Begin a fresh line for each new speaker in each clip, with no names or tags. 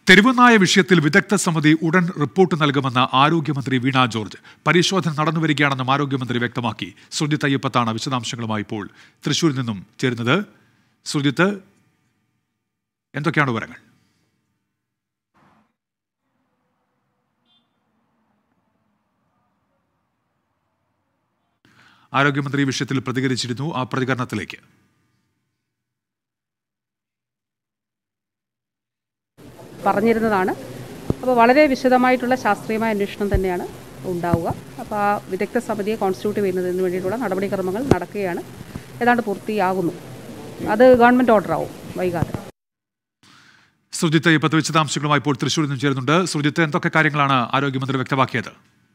തെരുവുനായ വിഷയത്തിൽ വിദഗ്ധ സമിതി ഉടൻ റിപ്പോർട്ട് നൽകുമെന്ന് ആരോഗ്യമന്ത്രി വീണ ജോർജ് പരിശോധന നടന്നുവരികയാണെന്നും ആരോഗ്യമന്ത്രി വ്യക്തമാക്കി സുജിത്ത് അയ്യപ്പത്താണ് വിശദാംശങ്ങളുമായി ഇപ്പോൾ തൃശൂരിൽ നിന്നും ചേരുന്നത് സുജിത്ത് എന്തൊക്കെയാണ് വിവരങ്ങൾ ആരോഗ്യമന്ത്രി ഈ വിഷയത്തിൽ പ്രതികരിച്ചിരുന്നു ആ പ്രതികരണത്തിലേക്ക്
പറഞ്ഞിരുന്നതാണ് അപ്പോൾ വളരെ വിശദമായിട്ടുള്ള ശാസ്ത്രീയമായ അന്വേഷണം തന്നെയാണ് ഉണ്ടാവുക അപ്പോൾ ആ വിദഗ്ധ സമിതിയെ കോൺസ്റ്റിറ്റ്യൂട്ട് ചെയ്യുന്നതിന് വേണ്ടിയിട്ടുള്ള നടപടിക്രമങ്ങൾ നടക്കുകയാണ് ഏതാണ്ട് പൂർത്തിയാകുന്നു അത് ഗവൺമെൻറ് ഓർഡർ ആവും വൈകാതെ
സുജിത്ത് അയ്യപ്പത്ത് വിശദാംശങ്ങളുമായി ഇപ്പോൾ തൃശ്ശൂരിൽ നിന്നും ചേരുന്നുണ്ട് സുജിത്ത് എന്തൊക്കെ കാര്യങ്ങളാണ് ആരോഗ്യമന്ത്രി വ്യക്തമാക്കിയത്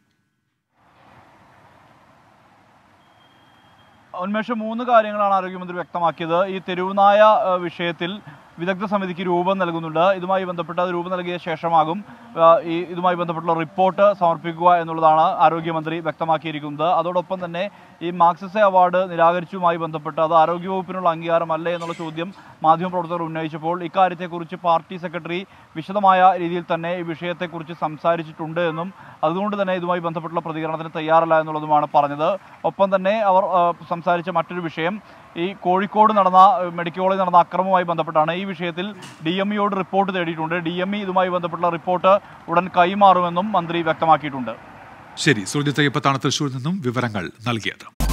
ഉന്മേഷം മൂന്ന് കാര്യങ്ങളാണ് ആരോഗ്യമന്ത്രി വ്യക്തമാക്കിയത് ഈ തെരുവുനായ ഏഹ്, വിഷയത്തിൽ വിദഗ്ധ സമിതിക്ക് രൂപം നൽകുന്നുണ്ട് ഇതുമായി ബന്ധപ്പെട്ട് അത് രൂപം നൽകിയ ശേഷമാകും ആ, ഈ ഇതുമായി ബന്ധപ്പെട്ടുള്ള റിപ്പോർട്ട് സമർപ്പിക്കുക എന്നുള്ളതാണ് ആരോഗ്യമന്ത്രി വ്യക്തമാക്കിയിരിക്കുന്നത് അതോടൊപ്പം തന്നെ ഈ മാർക്സിസെ അവാർഡ് നിരാകരിച്ചുമായി ബന്ധപ്പെട്ട് അത് ആരോഗ്യവകുപ്പിനുള്ള അംഗീകാരമല്ലേ എന്നുള്ള ചോദ്യം മാധ്യമപ്രവർത്തകർ ഉന്നയിച്ചപ്പോൾ ഇക്കാര്യത്തെക്കുറിച്ച് പാർട്ടി സെക്രട്ടറി വിശദമായ രീതിയിൽ തന്നെ ഈ വിഷയത്തെക്കുറിച്ച് സംസാരിച്ചിട്ടുണ്ട് എന്നും അതുകൊണ്ട് തന്നെ ഇതുമായി ബന്ധപ്പെട്ടുള്ള പ്രതികരണത്തിന് തയ്യാറല്ല എന്നുള്ളതുമാണ് പറഞ്ഞത് ഒപ്പം തന്നെ അവർ ആ, സംസാരിച്ച മറ്റൊരു വിഷയം ഈ കോഴിക്കോട് നടന്ന ഏഹ്, മെഡിക്കൽ കോളേജിൽ നടന്ന അക്രമവുമായി ബന്ധപ്പെട്ടാണ് ഈ വിഷയത്തിൽ ഡി എം ഇയോട് റിപ്പോർട്ട് തേടിയിട്ടുണ്ട് ഡി എം ഇ ഇതുമായി ബന്ധപ്പെട്ടുള്ള റിപ്പോർട്ട് ഉടൻ കൈമാറുമെന്നും മന്ത്രി വ്യക്തമാക്കിയിട്ടുണ്ട്
ശരി സുജിത്ത് അയ്യപ്പത്താണ് തൃശ്ശൂരിൽ നിന്നും വിവരങ്ങൾ നൽകിയത്